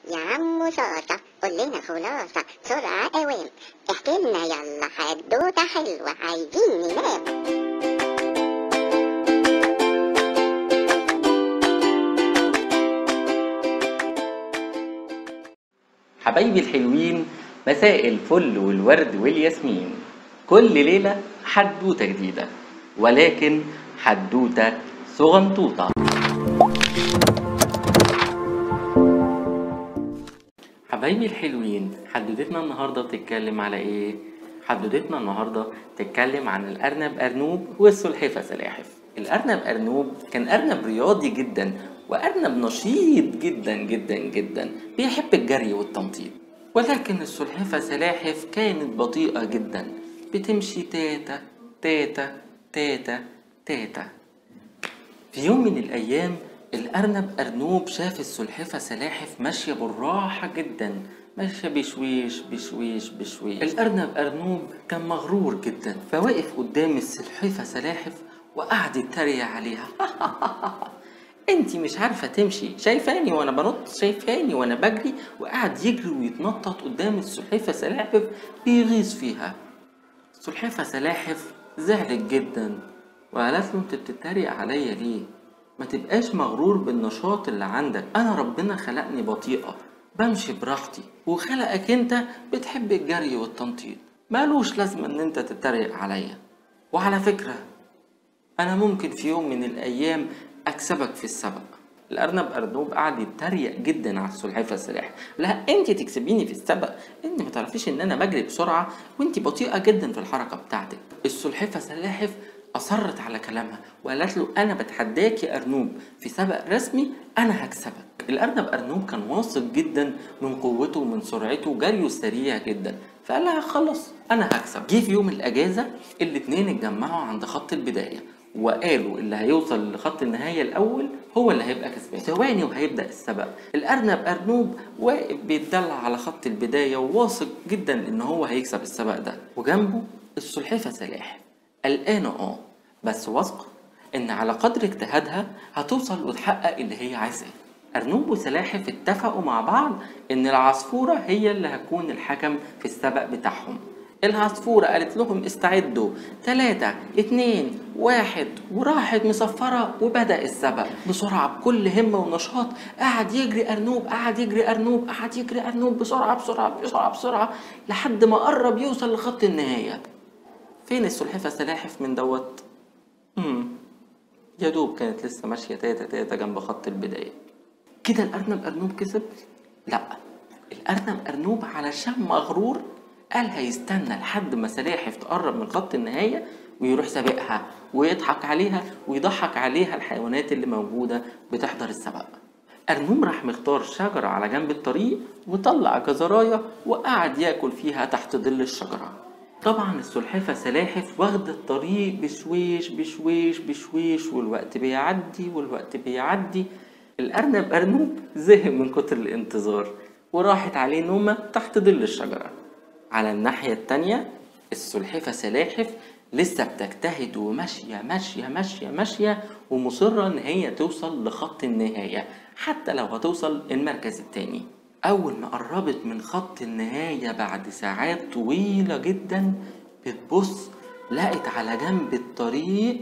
يا عم صاصة قول لنا خلاصة بسرعة قوام احكي لنا يلا حدوتة حلوة عايزين ننام حبايبي الحلوين مساء الفل والورد والياسمين كل ليلة حدوتة جديدة ولكن حدوتة صغنطوطة حبايبي الحلوين حدوتتنا النهاردة بتتكلم على ايه؟ حدوتتنا النهاردة بتتكلم عن الأرنب أرنوب والسلحفة سلاحف الأرنب أرنوب كان أرنب رياضي جدا وأرنب نشيط جدا جدا جدا بيحب الجري والتنطيط ولكن السلحفة سلاحف كانت بطيئة جدا بتمشي تاتا تاتا تاتا تاتا في يوم من الأيام الأرنب أرنوب شاف السلحفة سلاحف ماشية بالراحة جدا ماشية بشويش بشويش بشويش الأرنب أرنوب كان مغرور جدا فوقف قدام السلحفة سلاحف وقعد يتريق عليها انتي مش عارفة تمشي شايفاني وانا بنط شايفاني وانا بجري وقعد يجري ويتنطط قدام السلحفة سلاحف بيغيظ فيها السلحفة سلاحف زعلت جدا وقالت له انت بتتريق عليا ليه ما تبقاش مغرور بالنشاط اللي عندك انا ربنا خلقني بطيئة بمشي براحتي وخلقك انت بتحب الجري والتنطيط مالوش لازمة ان انت تتريق عليا وعلى فكرة انا ممكن في يوم من الايام اكسبك في السبق الارنب ارنوب قعد يتريق جدا على السلحفاه السلاحف لا انت تكسبيني في السبق انت ما تعرفيش ان انا بجري بسرعه وانت بطيئه جدا في الحركه بتاعتك السلحفاه سلاحف اصرت على كلامها وقالت له انا بتحداك يا ارنوب في سبق رسمي انا هكسبك الارنب ارنوب كان واثق جدا من قوته ومن سرعته وجريه سريع جدا فقال لها خلاص انا هكسب جه في يوم الاجازه الاتنين اتجمعوا عند خط البدايه وقالوا اللي هيوصل لخط النهاية الأول هو اللي هيبقى كسبان ثواني وهيبدأ السبق الأرنب أرنوب واقف بيتدلع على خط البداية وواثق جدا إن هو هيكسب السبق ده وجنبه السلحفة سلاحف قلقانة اه بس واثقة إن على قدر اجتهادها هتوصل وتحقق اللي هي عايزاه أرنوب وسلاحف اتفقوا مع بعض إن العصفورة هي اللي هتكون الحكم في السبق بتاعهم العصفورة قالت لهم استعدوا تلاتة اتنين واحد وراحت مصفرة وبدأ السبق بسرعة بكل همة ونشاط قعد يجري أرنوب قعد يجري أرنوب قعد يجري أرنوب بسرعة بسرعة بسرعة بسرعة لحد ما قرب يوصل لخط النهاية فين السلحفة سلاحف من دوت؟ مم. يا دوب كانت لسه ماشية تاتا تاتا جنب خط البداية كده الأرنب أرنوب كسب؟ لأ الأرنب أرنوب علشان مغرور قال هيستنى لحد ما سلاحف تقرب من خط النهاية ويروح سابقها ويضحك عليها ويضحك عليها الحيوانات اللي موجودة بتحضر السبق أرنوم راح مختار شجرة على جنب الطريق وطلع جزراية وقعد ياكل فيها تحت ظل الشجرة طبعا السلحفة سلاحف واخدة الطريق بشويش بشويش بشويش والوقت بيعدي والوقت بيعدي الأرنب أرنوب زهق من كتر الانتظار وراحت عليه نومة تحت ظل الشجرة على الناحية التانية السلحفة سلاحف لسه بتجتهد وماشية ماشية ماشية ماشية ومصرة إن هي توصل لخط النهاية حتى لو هتوصل المركز التاني أول ما قربت من خط النهاية بعد ساعات طويلة جدا بتبص لقت على جنب الطريق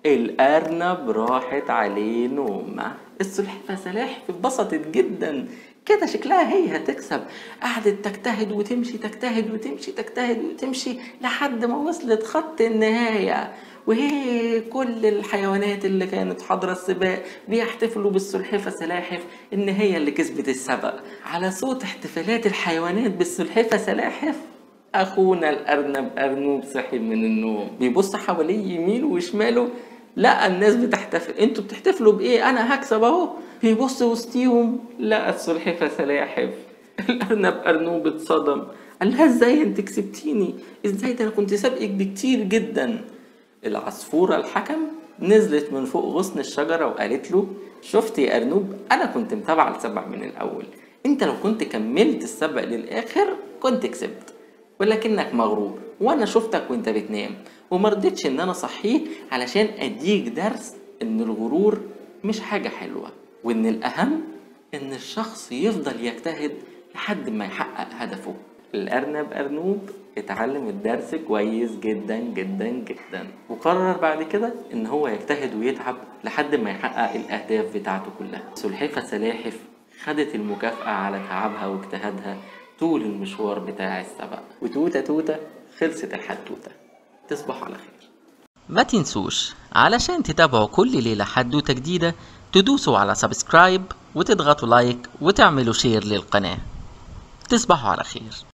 الأرنب راحت عليه نومة السلحفة سلاحف اتبسطت جدا كده شكلها هي هتكسب قعدت تجتهد وتمشي تجتهد وتمشي تجتهد وتمشي لحد ما وصلت خط النهاية وهي كل الحيوانات اللي كانت حاضرة السباق بيحتفلوا بالسلحفة سلاحف إن هي اللي كسبت السبق على صوت احتفالات الحيوانات بالسلحفة سلاحف أخونا الأرنب أرنوب صحي من النوم بيبص حواليه يمينه وشماله لقى الناس بتحتفل انتوا بتحتفلوا بايه انا هكسب اهو بيبص وسطيهم لقى السلحفة سلاحف الارنب ارنوب اتصدم قال لها ازاي انت كسبتيني ازاي ده انا كنت سابقك بكتير جدا العصفورة الحكم نزلت من فوق غصن الشجرة وقالت له شفت يا أرنوب أنا كنت متابعة السبق من الأول أنت لو كنت كملت السبق للآخر كنت كسبت ولكنك مغرور وأنا شفتك وأنت بتنام ومرضتش إن أنا صحيك علشان أديك درس إن الغرور مش حاجة حلوة وإن الأهم إن الشخص يفضل يجتهد لحد ما يحقق هدفه الأرنب أرنوب اتعلم الدرس كويس جدا جدا جدا وقرر بعد كده إن هو يجتهد ويتعب لحد ما يحقق الأهداف بتاعته كلها سلحفة سلاحف خدت المكافأة على تعبها واجتهادها طول المشوار بتاع السبق وتوتة توتة خلصت الحدوتة تصبحوا على خير ما تنسوش علشان تتابعوا كل ليلة حدوتة جديدة تدوسوا على سبسكرايب وتضغطوا لايك وتعملوا شير للقناة تصبحوا على خير